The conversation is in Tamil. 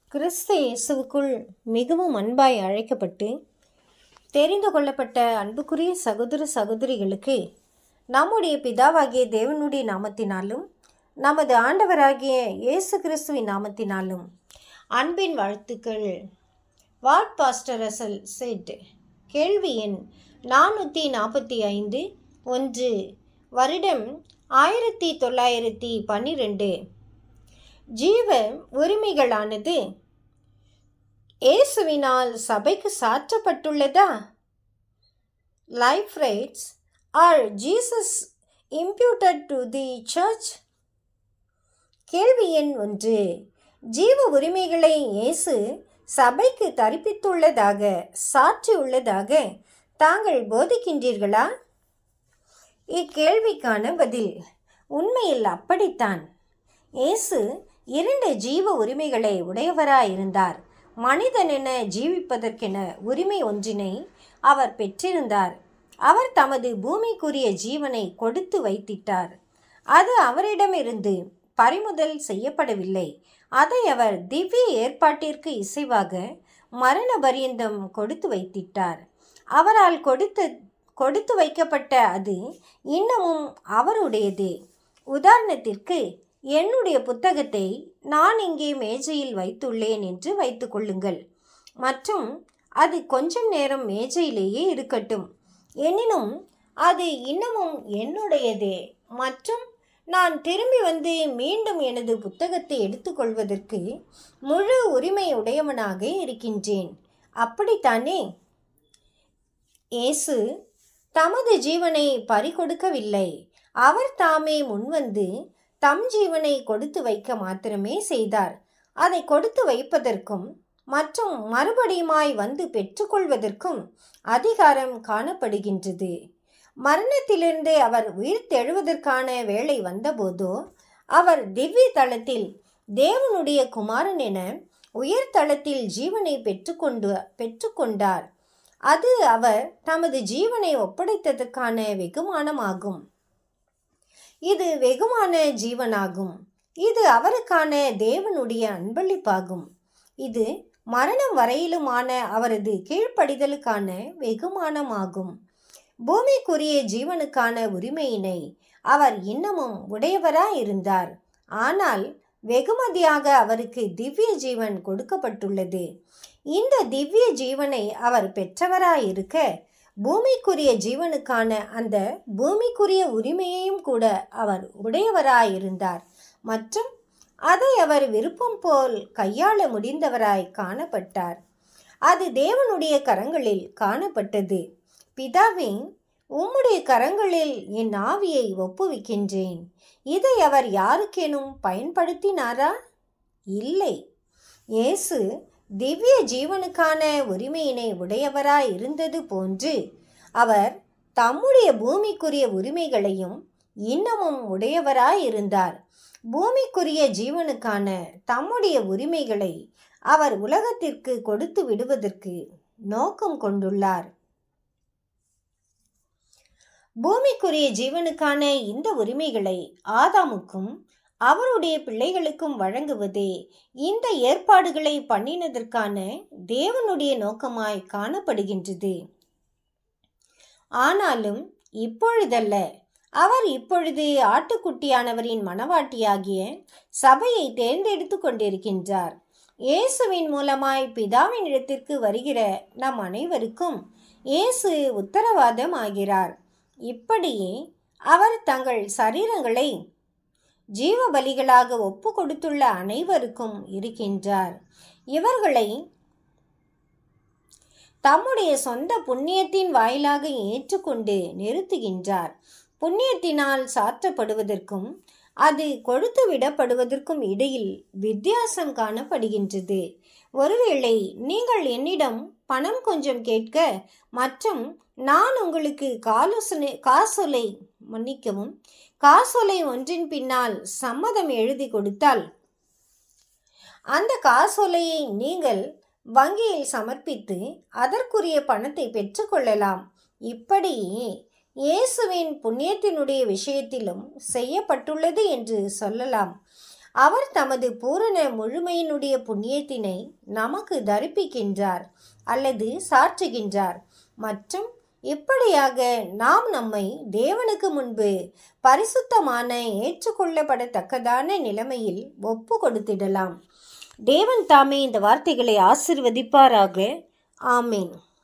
கிறிஸ்து இயேசுவுக்குள் மிகவும் அன்பாய் அழைக்கப்பட்டு தெரிந்து கொள்ளப்பட்ட அன்புக்குரிய சகோதர சகோதரிகளுக்கு நம்முடைய பிதாவாகிய தேவனுடைய நாமத்தினாலும் நமது ஆண்டவராகிய இயேசு கிறிஸ்துவின் நாமத்தினாலும் அன்பின் வாழ்த்துக்கள் வாட் பாஸ்டர் அசல் செட் கேள்வி எண் நானூற்றி நாற்பத்தி ஐந்து ஒன்று வருடம் ஆயிரத்தி தொள்ளாயிரத்தி பன்னிரெண்டு ஜீவ உரிமைகளானது இயேசுவினால் சபைக்கு சாற்றப்பட்டுள்ளதா life rights are Jesus imputed to the church கேள்வி எண் ஒன்று ஜீவ உரிமைகளை இயேசு சபைக்கு தரிப்பித்துள்ளதாக சாற்றியுள்ளதாக தாங்கள் போதிக்கின்றீர்களா இக்கேள்விக்கான பதில் உண்மையில் அப்படித்தான் இயேசு இரண்டு ஜீவ உரிமைகளை உடையவராயிருந்தார் மனிதனென ஜீவிப்பதற்கென உரிமை ஒன்றினை அவர் பெற்றிருந்தார் அவர் தமது பூமிக்குரிய ஜீவனை கொடுத்து வைத்திட்டார் அது அவரிடமிருந்து பறிமுதல் செய்யப்படவில்லை அதை அவர் திவ்ய ஏற்பாட்டிற்கு இசைவாக மரண பரியந்தம் கொடுத்து வைத்திட்டார் அவரால் கொடுத்த கொடுத்து வைக்கப்பட்ட அது இன்னமும் அவருடையதே உதாரணத்திற்கு என்னுடைய புத்தகத்தை நான் இங்கே மேஜையில் வைத்துள்ளேன் என்று வைத்துக்கொள்ளுங்கள் மற்றும் அது கொஞ்சம் நேரம் மேஜையிலேயே இருக்கட்டும் எனினும் அது இன்னமும் என்னுடையதே மற்றும் நான் திரும்பி வந்து மீண்டும் எனது புத்தகத்தை எடுத்துக்கொள்வதற்கு முழு உரிமை உடையவனாக இருக்கின்றேன் அப்படித்தானே இயேசு தமது ஜீவனை பறிகொடுக்கவில்லை அவர் தாமே முன்வந்து தம் ஜீவனை கொடுத்து வைக்க மாத்திரமே செய்தார் அதை கொடுத்து வைப்பதற்கும் மற்றும் மறுபடியுமாய் வந்து பெற்றுக்கொள்வதற்கும் அதிகாரம் காணப்படுகின்றது மரணத்திலிருந்து அவர் உயிர் தெழுவதற்கான வேலை வந்தபோதோ அவர் திவ்ய தளத்தில் தேவனுடைய குமாரன் என உயர் தளத்தில் ஜீவனை பெற்றுக்கொண்டு பெற்றுக்கொண்டார் அது அவர் தமது ஜீவனை ஒப்படைத்ததற்கான வெகுமானமாகும் இது வெகுமான ஜீவனாகும் இது அவருக்கான தேவனுடைய அன்பளிப்பாகும் இது மரணம் வரையிலுமான அவரது கீழ்ப்படிதலுக்கான வெகுமானமாகும் பூமிக்குரிய ஜீவனுக்கான உரிமையினை அவர் இன்னமும் உடையவராயிருந்தார் ஆனால் வெகுமதியாக அவருக்கு திவ்ய ஜீவன் கொடுக்கப்பட்டுள்ளது இந்த திவ்ய ஜீவனை அவர் பெற்றவராயிருக்க பூமிக்குரிய ஜீவனுக்கான அந்த பூமிக்குரிய உரிமையையும் கூட அவர் உடையவராயிருந்தார் மற்றும் அதை அவர் விருப்பம் போல் கையாள முடிந்தவராய் காணப்பட்டார் அது தேவனுடைய கரங்களில் காணப்பட்டது பிதாவே உம்முடைய கரங்களில் என் ஆவியை ஒப்புவிக்கின்றேன் இதை அவர் யாருக்கேனும் பயன்படுத்தினாரா இல்லை இயேசு திவ்ய ஜீவனுக்கான உரிமையினை உடையவராய் இருந்தது போன்று அவர் தம்முடைய பூமிக்குரிய உரிமைகளையும் இன்னமும் உடையவராய் இருந்தார் பூமிக்குரிய ஜீவனுக்கான தம்முடைய உரிமைகளை அவர் உலகத்திற்கு கொடுத்து விடுவதற்கு நோக்கம் கொண்டுள்ளார் பூமிக்குரிய ஜீவனுக்கான இந்த உரிமைகளை ஆதாமுக்கும் அவருடைய பிள்ளைகளுக்கும் வழங்குவதே இந்த ஏற்பாடுகளை பண்ணினதற்கான தேவனுடைய நோக்கமாய் காணப்படுகின்றது ஆனாலும் இப்பொழுதல்ல அவர் இப்பொழுது ஆட்டுக்குட்டியானவரின் மனவாட்டியாகிய சபையை தேர்ந்தெடுத்து கொண்டிருக்கின்றார் இயேசுவின் மூலமாய் பிதாவின் இடத்திற்கு வருகிற நம் அனைவருக்கும் இயேசு உத்தரவாதம் ஆகிறார் இப்படியே அவர் தங்கள் சரீரங்களை ஜீவ பலிகளாக ஒப்பு கொடுத்துள்ள அனைவருக்கும் இருக்கின்றார் இவர்களை தம்முடைய சொந்த புண்ணியத்தின் வாயிலாக ஏற்றுக்கொண்டு நிறுத்துகின்றார் புண்ணியத்தினால் சாற்றப்படுவதற்கும் அது கொடுத்து விடப்படுவதற்கும் இடையில் வித்தியாசம் காணப்படுகின்றது ஒருவேளை நீங்கள் என்னிடம் பணம் கொஞ்சம் கேட்க மற்றும் நான் உங்களுக்கு காலோசனை காசோலை மன்னிக்கவும் காசோலை ஒன்றின் பின்னால் சம்மதம் எழுதி கொடுத்தால் அந்த காசோலையை நீங்கள் வங்கியில் சமர்ப்பித்து அதற்குரிய பணத்தை பெற்றுக்கொள்ளலாம் இப்படியே இயேசுவின் புண்ணியத்தினுடைய விஷயத்திலும் செய்யப்பட்டுள்ளது என்று சொல்லலாம் அவர் தமது பூரண முழுமையினுடைய புண்ணியத்தினை நமக்கு தரிப்பிக்கின்றார் அல்லது சாற்றுகின்றார் மற்றும் இப்படியாக நாம் நம்மை தேவனுக்கு முன்பு பரிசுத்தமான ஏற்றுக்கொள்ளப்படத்தக்கதான நிலைமையில் ஒப்பு கொடுத்திடலாம் தேவன் தாமே இந்த வார்த்தைகளை ஆசிர்வதிப்பாராக ஆமீன்